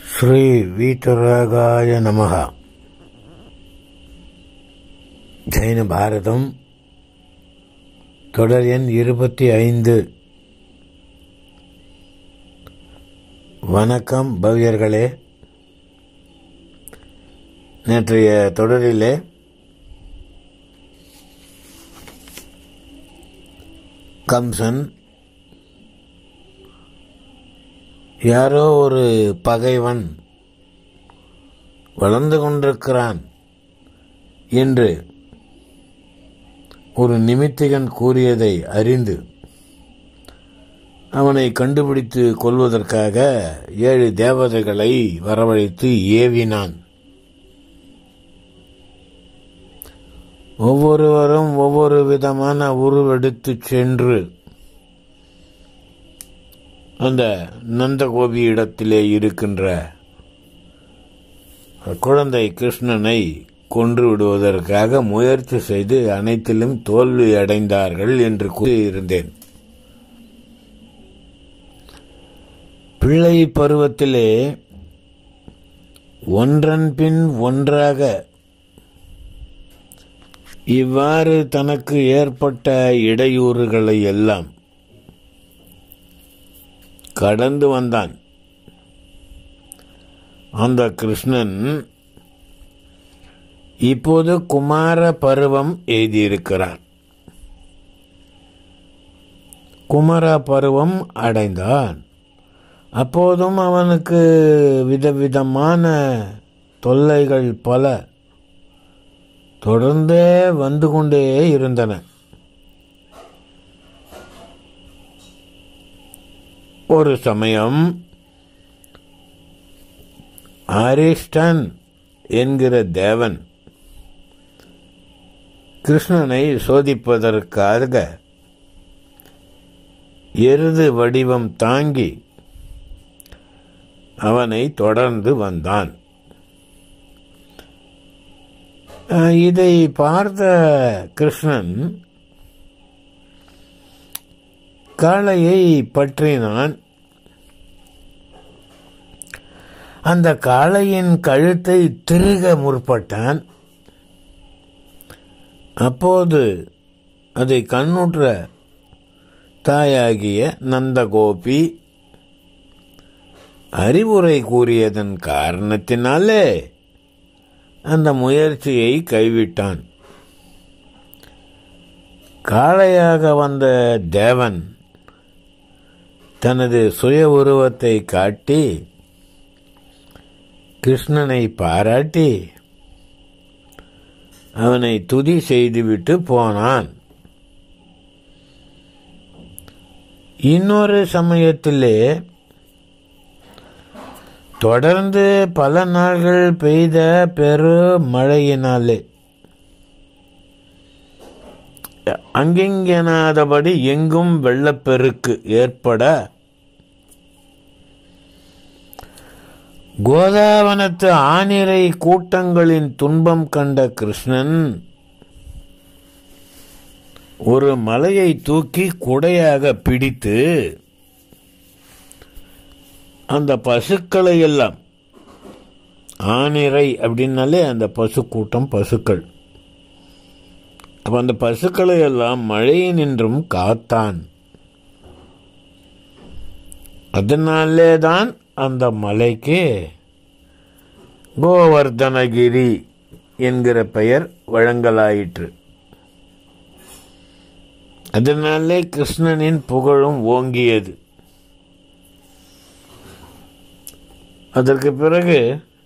ஸ்ரீ வீதராகாய நமக ஜெயின பாரதம் தொடர் எண் இருபத்தி ஐந்து வணக்கம் பவ்யர்களே நேற்றைய தொடரிலே கம்சன் யாரோ ஒரு பகைவன் வளர்ந்து கொண்டிருக்கிறான் என்று ஒரு நிமித்திகன் கூறியதை அறிந்து அவனை கண்டுபிடித்து கொள்வதற்காக ஏழு தேவதைகளை வரவழைத்து ஏவினான் ஒவ்வொருவரும் ஒவ்வொரு விதமான உருவெடுத்து சென்று அந்த நந்தகோபி இடத்திலே இருக்கின்ற குழந்தை கிருஷ்ணனை கொன்று விடுவதற்காக முயற்சி செய்து அனைத்திலும் தோல்வி அடைந்தார்கள் என்று கூறியிருந்தேன் பிள்ளை பருவத்திலே ஒன்றன் பின் ஒன்றாக இவ்வாறு தனக்கு ஏற்பட்ட இடையூறுகளை எல்லாம் கடந்து வந்தான் அந்த கிருஷ்ணன் இப்போது குமார பருவம் எழுதியிருக்கிறான் குமார பருவம் அடைந்தான் அப்போதும் அவனுக்கு விதவிதமான தொல்லைகள் பல தொடர்ந்தே வந்து கொண்டே இருந்தன ஒரு சமயம் அரிஷ்டன் என்கிற தேவன் கிருஷ்ணனை சோதிப்பதற்காக எருது வடிவம் தாங்கி அவனை தொடர்ந்து வந்தான் இதை பார்த்த கிருஷ்ணன் காளையை பற்றினான் அந்த காளையின் கழுத்தை திருக முற்பட்டான் அப்போது அதை கண்ணுற்ற தாயாகிய நந்தகோபி அறிவுரை கூறியதன் காரணத்தினாலே அந்த முயற்சியை கைவிட்டான் காளையாக வந்த தேவன் தனது சுய உருவத்தை காட்டி கிருஷ்ணனை பாராட்டி அவனை துதி செய்துவிட்டு போனான் இன்னொரு சமயத்திலே தொடர்ந்து பல நாள்கள் பெய்த பெரு மழையினாலே அங்கிங்கெனாதபடி எங்கும் வெள்ளப்பெருக்கு ஏற்பட கோதாவனத்து ஆனிரை கூட்டங்களின் துன்பம் கண்ட கிருஷ்ணன் ஒரு மலையை தூக்கி குடையாக பிடித்து அந்த பசுக்களை எல்லாம் ஆனிரை அப்படின்னாலே அந்த பசு கூட்டம் பசுக்கள் அப்ப அந்த பசுக்களை எல்லாம் மழையினின்றும் காத்தான் அதனாலே தான் அந்த மலைக்கு கோவர்தனகிரி என்கிற பெயர் வழங்கலாயிற்று அதனாலே கிருஷ்ணனின் புகழும் ஓங்கியது அதற்கு பிறகு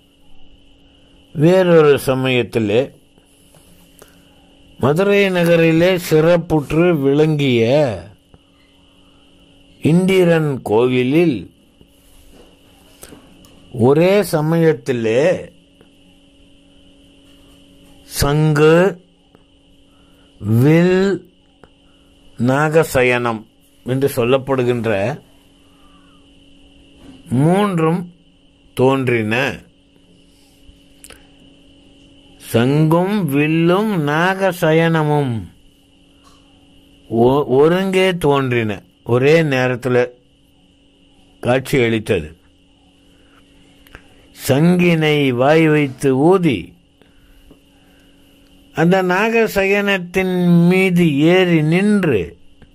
வேறொரு சமயத்திலே மதுரை நகரிலே சிறப்புற்று விளங்கிய இந்திரன் கோவிலில் ஒரே சமயத்திலே சங்கு வில் நாகசயனம் என்று சொல்லப்படுகின்ற மூன்றும் தோன்றின சங்கும் வில்லும் நாகசயனமும் ஒருங்கே தோன்றின ஒரே நேரத்தில் காட்சி அளித்தது சங்கினை வாய் வைத்து ஊதி அந்த நாகசயனத்தின் மீது ஏறி நின்று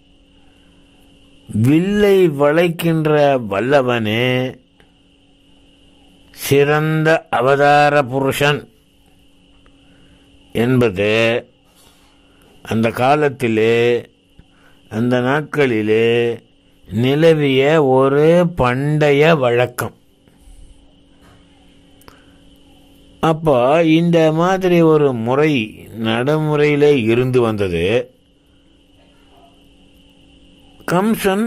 வில்லை வளைக்கின்ற வல்லவனே சிறந்த அவதார புருஷன் என்பது அந்த காலத்திலே அந்த நாட்களிலே நிலவிய ஒரு பண்டைய வழக்கம் அப்போ இந்த மாதிரி ஒரு முறை நடைமுறையில் இருந்து வந்தது கம்சன்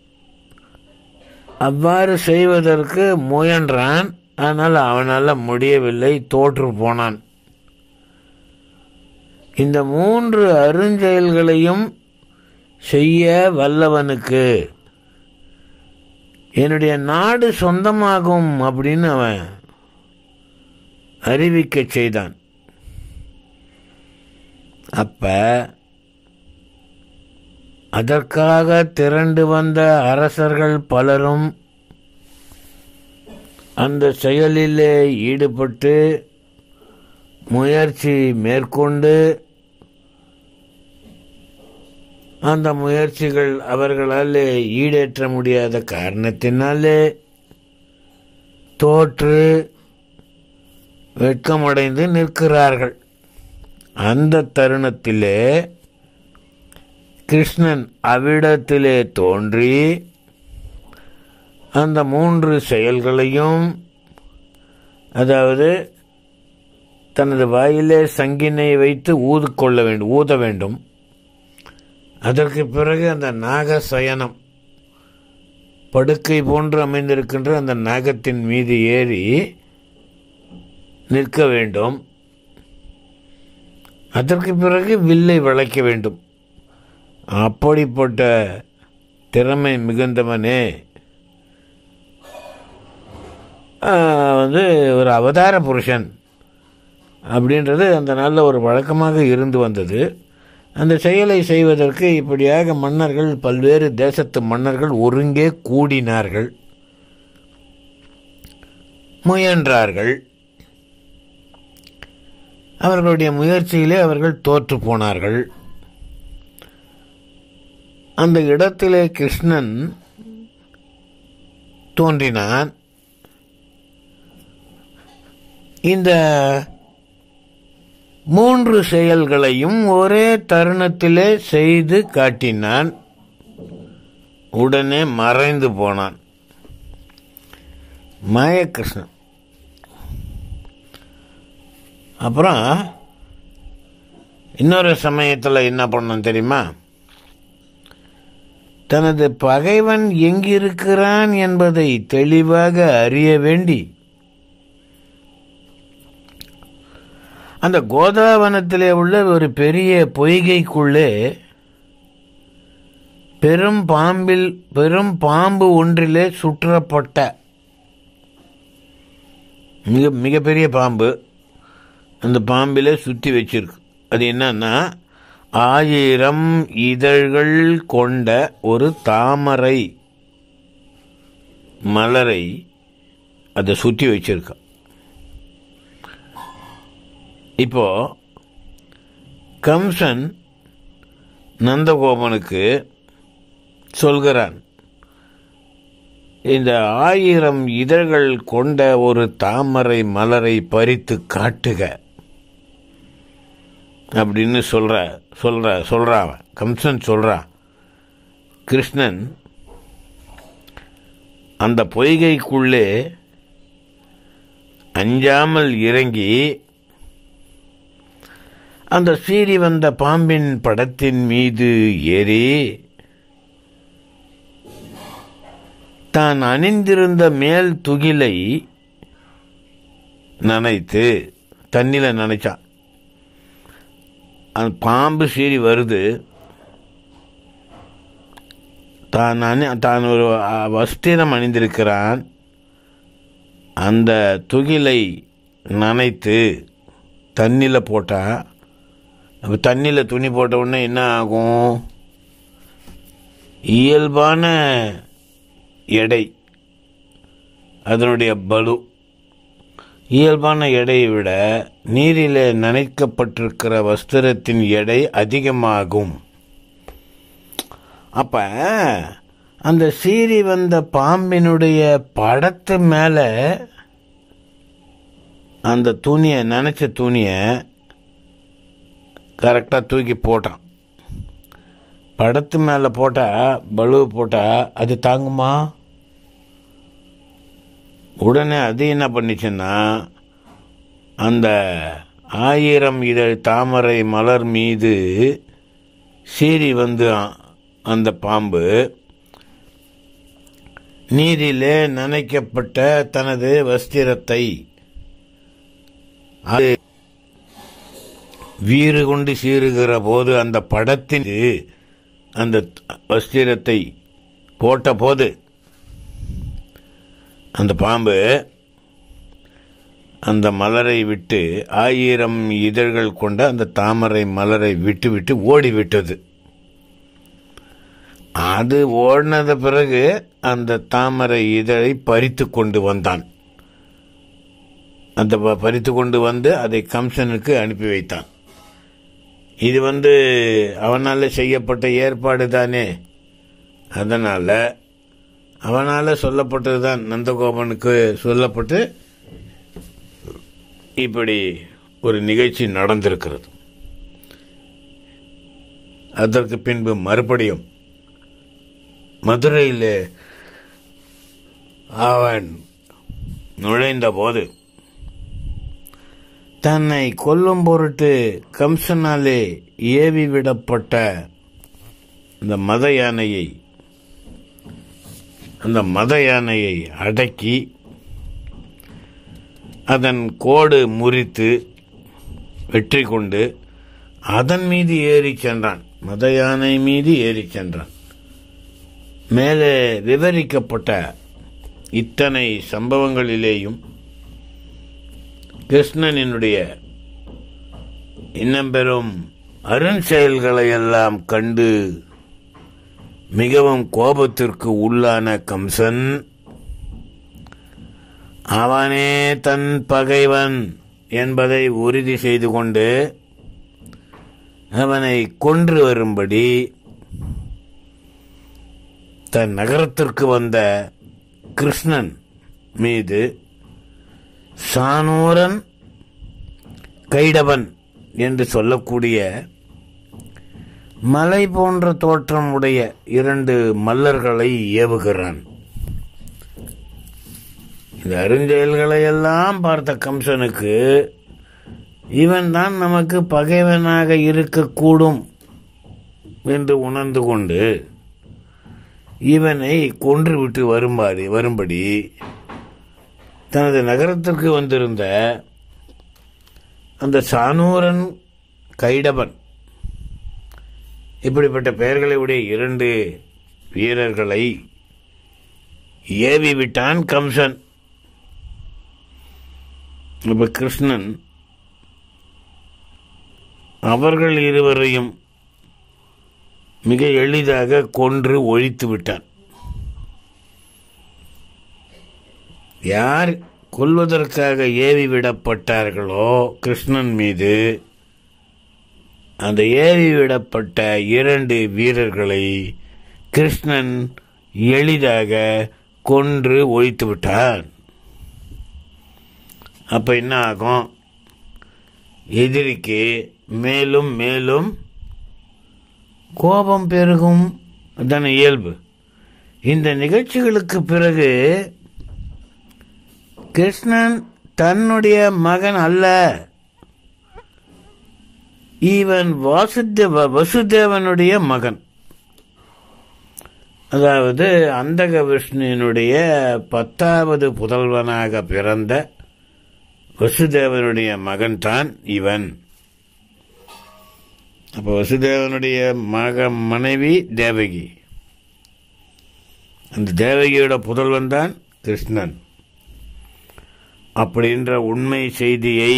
அவ்வாறு செய்வதற்கு முயன்றான் ஆனால் அவனால் முடியவில்லை தோற்று போனான் இந்த மூன்று அருஞ்செயல்களையும் செய்ய வல்லவனுக்கு என்னுடைய நாடு சொந்தமாகும் அப்படின்னு அவன் அறிவிக்கச் செய்தான் அப்ப அதற்காக திரண்டு வந்த அரசர்கள் பலரும் அந்த செயலிலே ஈடுபட்டு முயற்சி மேற்கொண்டு அந்த முயற்சிகள் அவர்களால் ஈடேற்ற முடியாத காரணத்தினாலே தோற்று வெட்கமடைந்து நிற்கிறார்கள் அந்த தருணத்திலே கிருஷ்ணன் அவ்விடத்திலே தோன்றி அந்த மூன்று செயல்களையும் அதாவது தனது வாயிலே சங்கினை வைத்து ஊதுக்கொள்ள வேண்டும் ஊத வேண்டும் அதற்கு பிறகு அந்த நாகசயனம் படுக்கை போன்று அமைந்திருக்கின்ற அந்த நாகத்தின் மீது ஏறி நிற்க வேண்டும் அதற்கு பிறகு வில்லை வளைக்க வேண்டும் அப்படிப்பட்ட திறமை மிகுந்தவனே வந்து ஒரு அவதார புருஷன் அப்படின்றது அந்த நாளில் ஒரு வழக்கமாக இருந்து வந்தது அந்த செயலை செய்வதற்கு இப்படியாக மன்னர்கள் பல்வேறு தேசத்து மன்னர்கள் ஒருங்கே கூடினார்கள் முயன்றார்கள் அவர்களுடைய முயற்சியிலே அவர்கள் தோற்று போனார்கள் அந்த இடத்திலே கிருஷ்ணன் தோன்றினான் இந்த மூன்று செயல்களையும் ஒரே தருணத்திலே செய்து காட்டினான் உடனே மறைந்து போனான் மாயகிருஷ்ணன் அப்புறம் இன்னொரு சமயத்தில் என்ன பண்ணோம் தெரியுமா தனது பகைவன் எங்கிருக்கிறான் என்பதை தெளிவாக அறிய வேண்டி அந்த கோதாவனத்திலே உள்ள ஒரு பெரிய பொய்கைக்குள்ளே பெரும் பாம்பில் பெரும் பாம்பு ஒன்றிலே சுற்றப்பட்ட மிக மிகப்பெரிய பாம்பு அந்த பாம்பிலே சுற்றி வச்சிருக்கு அது என்னன்னா ஆயிரம் இதழ்கள் கொண்ட ஒரு தாமரை மலரை அதை சுற்றி வச்சிருக்க இப்போ கம்சன் நந்தகோபனுக்கு சொல்கிறான் இந்த ஆயிரம் இதழ்கள் கொண்ட ஒரு தாமரை மலரை பறித்து காட்டுக அப்படின்னு சொல்ற சொல்ற சொல்றான் கம்சன் சொல்றான் கிருஷ்ணன் அந்த பொய்கைக்குள்ளே அஞ்சாமல் இறங்கி அந்த சீறி வந்த பாம்பின் படத்தின் மீது ஏறி தான் அணிந்திருந்த மேல் துகிலை நனைத்து தண்ணியில் நனைச்சான் அந்த பாம்பு சீறி வருது தான் அணி தான் ஒரு வஸ்திரம் அணிந்திருக்கிறான் அந்த துகிலை நனைத்து தண்ணியில் போட்டால் அப்போ தண்ணியில் துணி போட்ட உடனே என்ன ஆகும் இயல்பான எடை அதனுடைய பலு இயல்பான எடையை விட நீரிலே நனைக்கப்பட்டிருக்கிற வஸ்திரத்தின் எடை அதிகமாகும் அப்ப அந்த சீறி வந்த பாம்பினுடைய படத்து மேல அந்த துணியை நனைச்ச துணியை கரெக்டாக தூக்கி போட்டான் படத்து மேலே போட்டால் பலு போட்டால் அது தாங்குமா உடனே அது என்ன பண்ணிச்சுன்னா அந்த ஆயிரம் இதழ் தாமரை மலர் மீது சீறி வந்து அந்த பாம்பு நீரிலே நனைக்கப்பட்ட தனது வஸ்திரத்தை அது வீறு கொண்டு சீறுகிற போது அந்த படத்தின் அந்த வஸ்திரத்தை போட்ட போது அந்த பாம்பு அந்த மலரை விட்டு ஆயிரம் இதழ்கள் கொண்ட அந்த தாமரை மலரை விட்டு விட்டு ஓடிவிட்டது அது ஓடினது பிறகு அந்த தாமரை இதழை பறித்து கொண்டு வந்தான் அந்த பறித்து கொண்டு வந்து அதை கம்சனுக்கு அனுப்பி வைத்தான் இது வந்து அவனால் செய்யப்பட்ட ஏற்பாடு தானே அதனால் அவனால் சொல்லப்பட்டது தான் நந்தகோபனுக்கு சொல்லப்பட்டு இப்படி ஒரு நிகழ்ச்சி நடந்திருக்கிறது அதற்கு பின்பு மறுபடியும் மதுரையில் அவன் நுழைந்த போது தன்னை கொல்லும் பொருட்டு கம்சனாலே ஏவி விடப்பட்ட இந்த மத யானையை அந்த மத யானையை அடக்கி அதன் கோடு முறித்து வெற்றி கொண்டு அதன் மீது ஏறி சென்றான் மத யானை மீது ஏறி சென்றான் மேலே விவரிக்கப்பட்ட இத்தனை சம்பவங்களிலேயும் கிருஷ்ணனினுடைய இன்னம்பெறும் அருண் செயல்களை எல்லாம் கண்டு மிகவும் கோபத்திற்கு உள்ளான கம்சன் அவனே தன் பகைவன் என்பதை உறுதி செய்து கொண்டு அவனை கொன்று வரும்படி தன் நகரத்திற்கு வந்த கிருஷ்ணன் மீது சானூரன் கைடவன் என்று சொல்லக்கூடிய மலை போன்ற தோற்றம் உடைய இரண்டு மல்லர்களை ஏவுகிறான் இந்த அருஞ்செயல்களை எல்லாம் பார்த்த கம்சனுக்கு இவன் தான் நமக்கு பகைவனாக இருக்கக்கூடும் என்று உணர்ந்து கொண்டு இவனை கொன்றுவிட்டு வரும்பாடி வரும்படி தனது நகரத்திற்கு வந்திருந்த அந்த சானூரன் கைடபன் இப்படிப்பட்ட பெயர்களை உடைய இரண்டு வீரர்களை ஏவி விட்டான் கம்சன் இப்ப கிருஷ்ணன் அவர்கள் இருவரையும் மிக எளிதாக கொன்று ஒழித்து விட்டான் யார் கொல்வதற்காக ஏவி விடப்பட்டார்களோ கிருஷ்ணன் மீது அந்த ஏவி விடப்பட்ட இரண்டு வீரர்களை கிருஷ்ணன் எளிதாக கொன்று ஒழித்து விட்டான் அப்ப என்ன ஆகும் எதிரிக்கு மேலும் மேலும் கோபம் பெருகும் அதான இயல்பு இந்த நிகழ்ச்சிகளுக்கு பிறகு கிருஷ்ணன் தன்னுடைய மகன் அல்ல இவன் வாசுதேவ வசுதேவனுடைய மகன் அதாவது அந்தக விஷ்ணுவினுடைய பத்தாவது புதல்வனாக பிறந்த வசுதேவனுடைய மகன்தான் இவன் அப்போ வசுதேவனுடைய மக மனைவி தேவகி அந்த தேவகியோட புதல்வன் தான் கிருஷ்ணன் அப்படின்ற உண்மை செய்தியை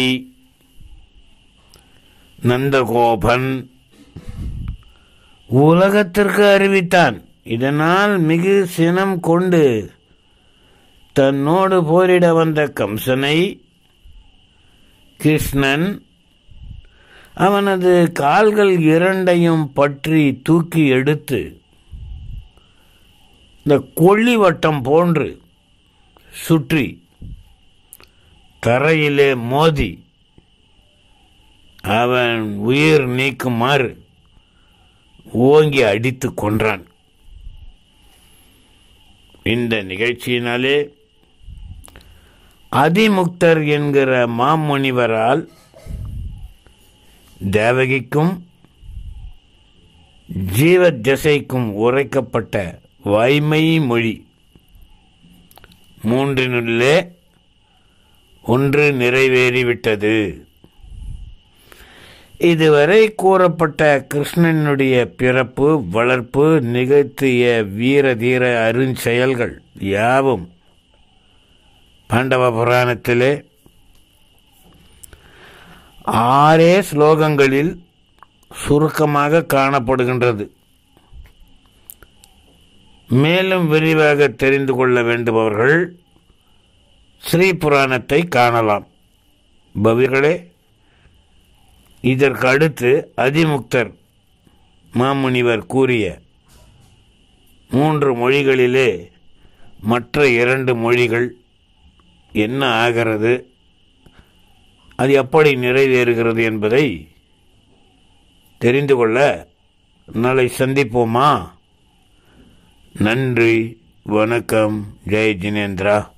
நந்தகோபன் உலகத்திற்கு அறிவித்தான் இதனால் மிகு சினம் கொண்டு தன்னோடு போரிட வந்த கம்சனை கிருஷ்ணன் அவனது கால்கள் இரண்டையும் பற்றி தூக்கி எடுத்து இந்த கொள்ளிவட்டம் போன்று சுற்றி தரையிலே மோதி அவன் உயிர் நீக்குமாறு ஓங்கி அடித்து கொன்றான் இந்த நிகழ்ச்சியினாலே அதிமுக்தர் என்கிற மாமுனிவரால் தேவகிக்கும் ஜீவ திசைக்கும் உரைக்கப்பட்ட வாய்மை மொழி மூன்றினுள்ளே ஒன்று நிறைவேறிவிட்டது இதுவரை கூறப்பட்ட கிருஷ்ணனுடைய பிறப்பு வளர்ப்பு நிகழ்த்திய வீர தீர அருஞ்செயல்கள் யாவும் பாண்டவ புராணத்திலே ஆறே ஸ்லோகங்களில் சுருக்கமாக காணப்படுகின்றது மேலும் விரிவாக தெரிந்து கொள்ள வேண்டுபவர்கள் ஸ்ரீ புராணத்தை காணலாம் பவிர்களே இதற்கு அடுத்து அதிமுக்தர் மாமுனிவர் கூறிய மூன்று மொழிகளிலே மற்ற இரண்டு மொழிகள் என்ன ஆகிறது அது எப்படி நிறைவேறுகிறது என்பதை தெரிந்து கொள்ள நாளை சந்திப்போமா நன்றி வணக்கம் ஜெய் ஜினேந்திரா